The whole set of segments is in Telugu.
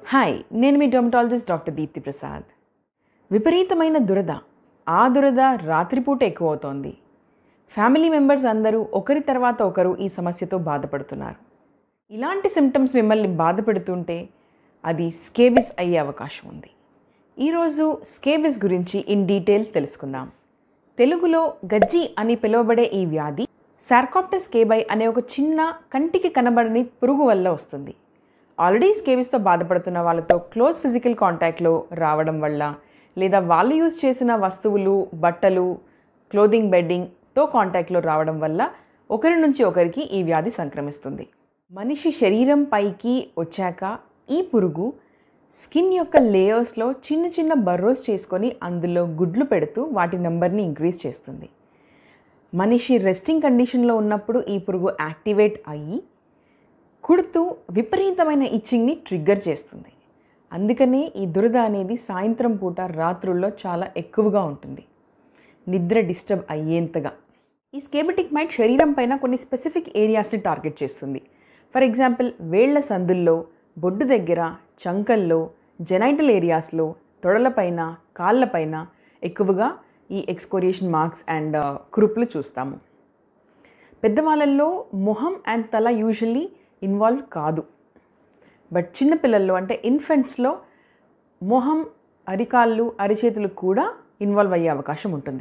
హాయ్ నేను మీ డర్మటాలజిస్ట్ డాక్టర్ దీప్తి ప్రసాద్ విపరీతమైన దురద ఆ దురద రాత్రిపూట ఎక్కువ అవుతోంది ఫ్యామిలీ మెంబర్స్ అందరూ ఒకరి తర్వాత ఒకరు ఈ సమస్యతో బాధపడుతున్నారు ఇలాంటి సిమ్టమ్స్ మిమ్మల్ని బాధపెడుతుంటే అది స్కేబిస్ అయ్యే అవకాశం ఉంది ఈరోజు స్కేబిస్ గురించి ఇన్ డీటెయిల్ తెలుసుకుందాం తెలుగులో గజ్జి అని పిలువబడే ఈ వ్యాధి సార్కాప్టస్ కేబై అనే ఒక చిన్న కంటికి కనబడని పురుగు వల్ల వస్తుంది ఆల్రెడీ స్కేబిస్తో బాధపడుతున్న వాళ్ళతో క్లోజ్ ఫిజికల్ కాంటాక్ట్లో రావడం వల్ల లేదా వాళ్ళు యూజ్ చేసిన వస్తువులు బట్టలు క్లోదింగ్ బెడ్డింగ్తో కాంటాక్ట్లో రావడం వల్ల ఒకరి నుంచి ఒకరికి ఈ వ్యాధి సంక్రమిస్తుంది మనిషి శరీరం పైకి వచ్చాక ఈ పురుగు స్కిన్ యొక్క లేయర్స్లో చిన్న చిన్న బర్రోస్ చేసుకొని అందులో గుడ్లు పెడుతూ వాటి నెంబర్ని ఇంక్రీజ్ చేస్తుంది మనిషి రెస్టింగ్ కండిషన్లో ఉన్నప్పుడు ఈ పురుగు యాక్టివేట్ అయ్యి కుడుతూ విపరీతమైన ఇచ్చింగ్ని ట్రిగ్గర్ చేస్తుంది అందుకనే ఈ దురద అనేది సాయంత్రం పూట రాత్రుల్లో చాలా ఎక్కువగా ఉంటుంది నిద్ర డిస్టర్బ్ అయ్యేంతగా ఈ స్కేబటిక్ మైట్ శరీరం పైన కొన్ని స్పెసిఫిక్ ఏరియాస్ని టార్గెట్ చేస్తుంది ఫర్ ఎగ్జాంపుల్ వేళ్ల సందుల్లో బొడ్డు దగ్గర చంకల్లో జెనైటల్ ఏరియాస్లో తొడలపైన కాళ్ళపైన ఎక్కువగా ఈ ఎక్స్కోరియేషన్ మార్క్స్ అండ్ కురుపులు చూస్తాము పెద్దవాళ్ళల్లో మొహం అండ్ తల యూజువల్లీ ఇన్వాల్వ్ కాదు బట్ చిన్నపిల్లల్లో అంటే ఇన్ఫెంట్స్లో మొహం అరికాళ్ళు అరిచేతులు కూడా ఇన్వాల్వ్ అయ్యే అవకాశం ఉంటుంది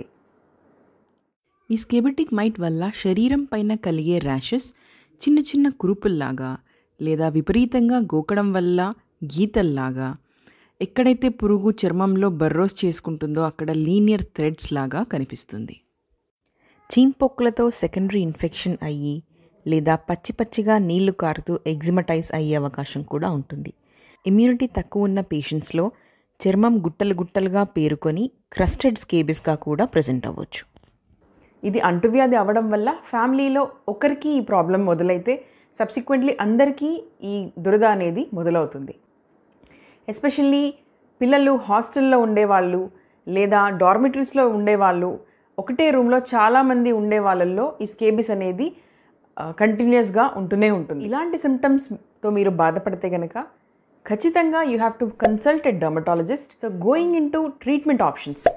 ఈ స్కెబటిక్ మైట్ వల్ల శరీరం పైన కలిగే ర్యాషెస్ చిన్న చిన్న కురుపుల్లాగా లేదా విపరీతంగా గోకడం వల్ల గీతల్లాగా ఎక్కడైతే పురుగు చర్మంలో బర్రోస్ చేసుకుంటుందో అక్కడ లీనియర్ థ్రెడ్స్ లాగా కనిపిస్తుంది చీన్పొక్కులతో సెకండరీ ఇన్ఫెక్షన్ అయ్యి లేదా పచ్చి పచ్చిగా నీళ్లు కారుతూ ఎగ్జిమటైజ్ అయ్యే అవకాశం కూడా ఉంటుంది ఇమ్యూనిటీ తక్కువ ఉన్న పేషెంట్స్లో చర్మం గుట్టలు గుట్టలుగా పేరుకొని క్రస్టెడ్ స్కేబిస్గా కూడా ప్రజెంట్ అవ్వచ్చు ఇది అంటువ్యాధి అవ్వడం వల్ల ఫ్యామిలీలో ఒకరికి ఈ ప్రాబ్లం మొదలైతే సబ్సిక్వెంట్లీ అందరికీ ఈ దురద అనేది మొదలవుతుంది ఎస్పెషల్లీ పిల్లలు హాస్టల్లో ఉండేవాళ్ళు లేదా డార్మిటరీస్లో ఉండేవాళ్ళు ఒకటే రూమ్లో చాలామంది ఉండే వాళ్ళల్లో ఈ స్కేబిస్ అనేది కంటిన్యూస్గా ఉంటూనే ఉంటుంది ఇలాంటి సిమ్టమ్స్తో మీరు బాధపడితే కనుక ఖచ్చితంగా you have to consult a dermatologist so going into treatment options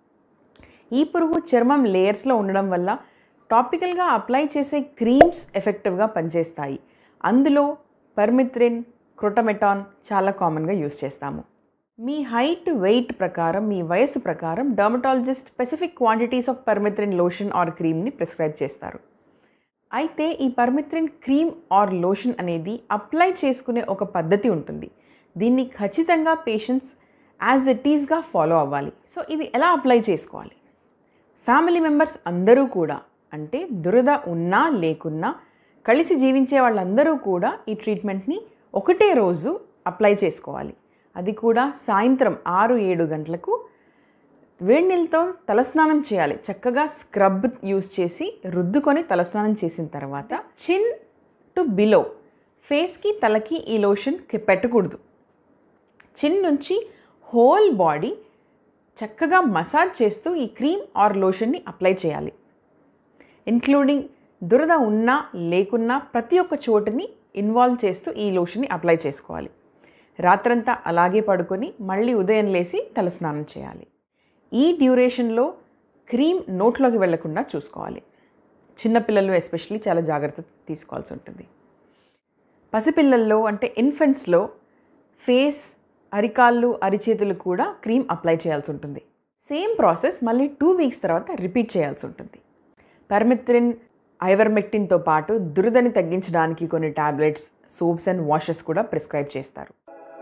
ఈ పురుగు చర్మం లేయర్స్లో ఉండడం వల్ల టాపికల్గా అప్లై చేసే క్రీమ్స్ ఎఫెక్టివ్గా పనిచేస్తాయి అందులో పర్మిత్రిన్ క్రోటమెటాన్ చాలా కామన్గా యూస్ చేస్తాము మీ హైట్ వెయిట్ ప్రకారం మీ వయసు ప్రకారం dermatologist specific quantities of permethrin lotion or క్రీమ్ని ప్రిస్క్రైబ్ చేస్తారు అయితే ఈ పర్మిత్రిన్ క్రీమ్ ఆర్ లోషన్ అనేది అప్లై చేసుకునే ఒక పద్ధతి ఉంటుంది దీన్ని ఖచ్చితంగా పేషెంట్స్ యాజ్ ఇట్ ఈస్గా ఫాలో అవ్వాలి సో ఇది ఎలా అప్లై చేసుకోవాలి ఫ్యామిలీ మెంబర్స్ అందరూ కూడా అంటే దురద ఉన్నా లేకున్నా కలిసి జీవించే వాళ్ళందరూ కూడా ఈ ట్రీట్మెంట్ని ఒకటే రోజు అప్లై చేసుకోవాలి అది కూడా సాయంత్రం ఆరు ఏడు గంటలకు వేడి నీళ్ళతో తలస్నానం చేయాలి చక్కగా స్క్రబ్ యూస్ చేసి రుద్దుకొని తలస్నానం చేసిన తర్వాత చిన్ టు బిలో ఫేస్కి తలకి ఈ లోషన్ పెట్టకూడదు చిన్ నుంచి హోల్ బాడీ చక్కగా మసాజ్ చేస్తూ ఈ క్రీమ్ ఆర్ లోషన్ని అప్లై చేయాలి ఇన్క్లూడింగ్ దురద ఉన్నా లేకున్నా ప్రతి ఒక్క చోటుని ఇన్వాల్వ్ చేస్తూ ఈ లోషన్ని అప్లై చేసుకోవాలి రాత్రంతా అలాగే పడుకొని మళ్ళీ ఉదయం లేసి తలస్నానం చేయాలి ఈ డ్యూరేషన్లో క్రీమ్ నోట్లోకి వెళ్లకుండా చూసుకోవాలి చిన్నపిల్లలు ఎస్పెషల్లీ చాలా జాగ్రత్త తీసుకోవాల్సి ఉంటుంది పసిపిల్లల్లో అంటే ఇన్ఫెంట్స్లో ఫేస్ అరికాళ్ళు అరిచేతులు కూడా క్రీమ్ అప్లై చేయాల్సి ఉంటుంది సేమ్ ప్రాసెస్ మళ్ళీ టూ వీక్స్ తర్వాత రిపీట్ చేయాల్సి ఉంటుంది పర్మిత్రిన్ ఐవర్మెక్టిన్తో పాటు దురదని తగ్గించడానికి కొన్ని టాబ్లెట్స్ సోప్స్ అండ్ వాషెస్ కూడా ప్రిస్క్రైబ్ చేస్తారు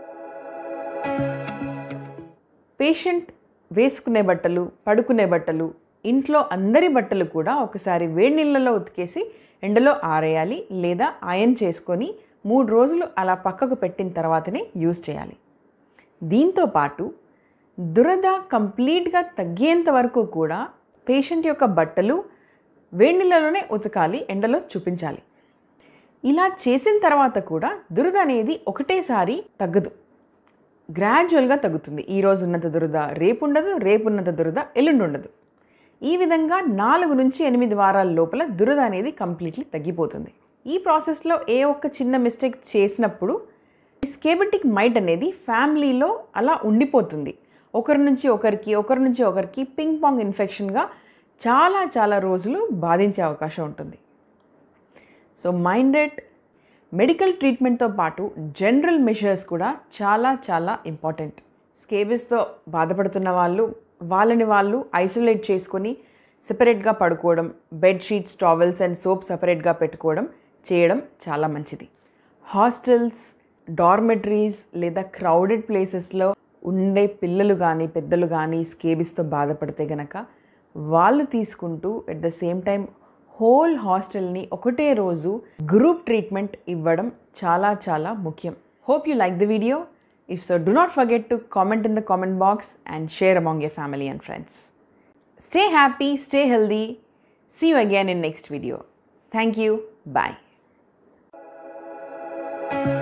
పేషెంట్ వేసుకునే బట్టలు పడుకునే బట్టలు ఇంట్లో అందరి బట్టలు కూడా ఒకసారి వేడి నీళ్ళలో ఉతికేసి ఎండలో ఆరేయాలి లేదా ఆయన్ చేసుకొని మూడు రోజులు అలా పక్కకు పెట్టిన తర్వాతనే యూజ్ చేయాలి దీంతో పాటు దురద కంప్లీట్గా తగ్గేంత వరకు కూడా పేషెంట్ యొక్క బట్టలు వేడి నీళ్ళలోనే ఉతకాలి ఎండలో చూపించాలి ఇలా చేసిన తర్వాత కూడా దురద అనేది ఒకటేసారి తగ్గదు గ్రాడ్యువల్గా తగ్గుతుంది ఈ రోజు ఉన్నంత దురద రేపు ఉండదు రేపు ఉన్నంత దురద ఎల్లుండి ఉండదు ఈ విధంగా నాలుగు నుంచి ఎనిమిది వారాల లోపల దురద అనేది కంప్లీట్లీ తగ్గిపోతుంది ఈ ప్రాసెస్లో ఏ ఒక్క చిన్న మిస్టేక్ చేసినప్పుడు ఈ స్కేబటిక్ మైట్ అనేది ఫ్యామిలీలో అలా ఉండిపోతుంది ఒకరి నుంచి ఒకరికి ఒకరి నుంచి ఒకరికి పింగ్ పాంగ్ ఇన్ఫెక్షన్గా చాలా చాలా రోజులు బాధించే అవకాశం ఉంటుంది సో మైండెడ్ మెడికల్ ట్రీట్మెంట్తో పాటు జనరల్ మెషర్స్ కూడా చాలా చాలా ఇంపార్టెంట్ స్కేబిస్తో బాధపడుతున్న వాళ్ళు వాళ్ళని వాళ్ళు ఐసోలేట్ చేసుకొని సెపరేట్గా పడుకోవడం bed sheets towels and soap సపరేట్గా పెట్టుకోవడం చేయడం చాలా మంచిది హాస్టల్స్ డార్మెటరీస్ లేదా క్రౌడెడ్ ప్లేసెస్లో ఉండే పిల్లలు కానీ పెద్దలు కానీ స్కేబిస్తో బాధపడితే గనక వాళ్ళు తీసుకుంటూ at the same time whole హాస్టల్ని ఒకటే రోజు గ్రూప్ ట్రీట్మెంట్ ఇవ్వడం చాలా చాలా ముఖ్యం hope you like the video if so do not forget to comment in the comment box and share among your family and friends stay happy stay healthy see you again in next video thank you bye